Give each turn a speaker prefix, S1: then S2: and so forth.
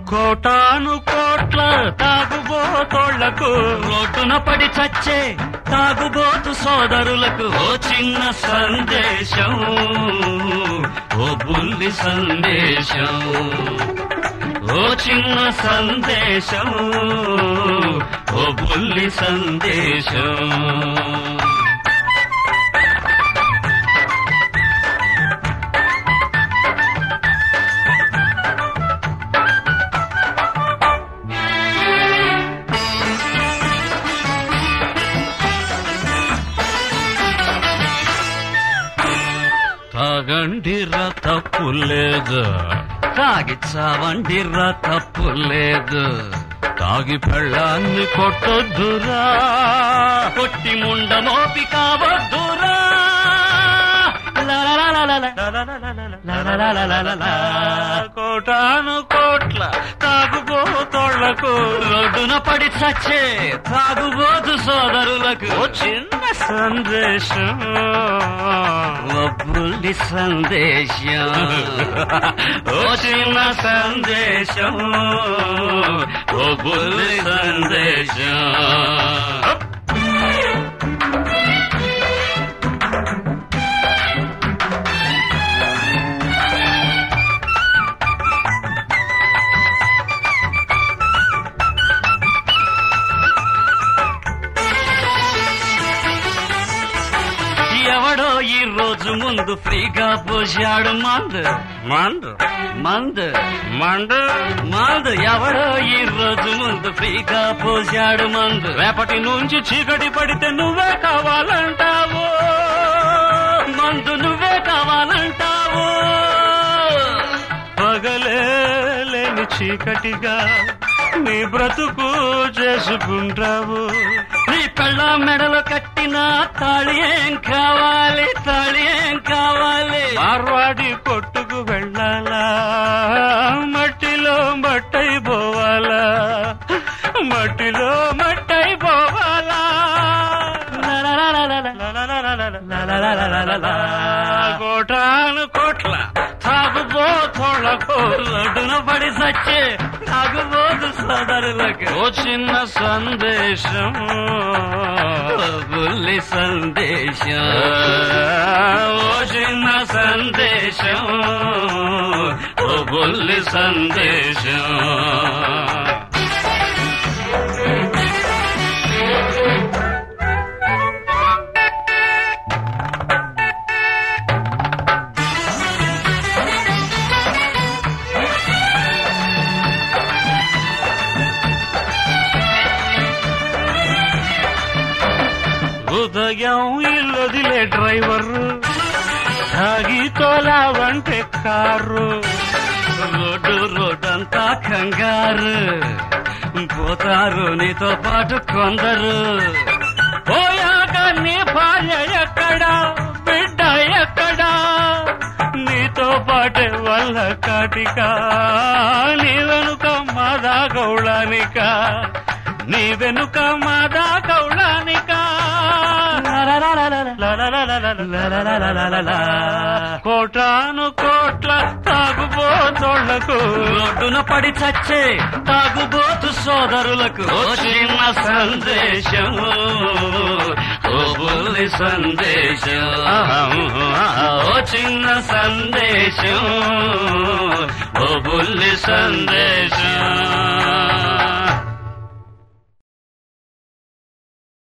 S1: కోటాను కోట్ల తాగుబోతోళ్లకు రోడ్డున పడి చచ్చే తాగుబోతు సోదరులకు ఓ చిన్న సందేశం ఓ బుల్లి సందేశం ఓ చిన్న సందేశం ఓ బుల్లి సందేశం తాగండిరా తప్పు లేదు తాగి చావండిరా తప్పు లేదు తాగి పెళ్ళాన్ని కొట్టొద్దురా కొట్టి ముండ మోపి కావద్దురా కోటాను కోట్ల తాగుబోతోళ్లకు రోడ్డున పడి చచ్చే తాగుబోతు సోదరులకు ఓ చిన్న సందేశం ఓ బుల్లి సందేశం ఓ చిన్న సందేశం ఓ బుల్లి సందేశం ఎవడో ఈ రోజు ముందు ఫ్రీగా పోసాడు మందు మందు మందు మందు మందు ఎవడో ఈ రోజు ముందు ఫ్రీగా పోసాడు మందు రేపటి నుంచి చీకటి పడితే నువ్వే కావాలంటావు మందు నువ్వే కావాలంటావు పగలే లేని చీకటిగా నీ బ్రతుకు చేసుకుంటావు నీ పెళ్ళ మెడలో కట్టిన తాళి ఏం కావాలి తాళి ఏం కావాలి మార్వాడి కొట్టుకు వెళ్ళాలా మట్టిలో మట్టయిపోవాలా మట్టిలో మట్టయిపోవాలా కోటాను కోట్ల తాగుబోతోళ్లకు లడ్డున పడి సచ్చే తాగుబోతు సోదరులకు ఓ చిన్న సందేశం ఓ బుల్లి సందేశం ఓ చిన్న సందేశం ఓ బుల్లి సందేశం ఉదయం ఇల్లొదిలే డ్రైవర్ తాగి తోలావంటే కారు రోడ్డు రోడ్డంతా కంగారు పోతారు నీతో పాటు కొందరు పోయాక నీ భార్య ఎక్కడా బిడ్డ ఎక్కడా నీతో పాటే వల్ల కాటిక నీ వెనుక మాదా గౌళానిక నీ వెనుక మాదా గౌళానిక కోటాను కోట్ల తాగుబోతోళ్లకు రోడ్డున పడి చచ్చే తాగుబోతు సోదరులకు ఓ చిన్న సందేశం ఓ బుల్లి సందేశం ఓ చిన్న సందేశం ఓ బుల్లి సందేశం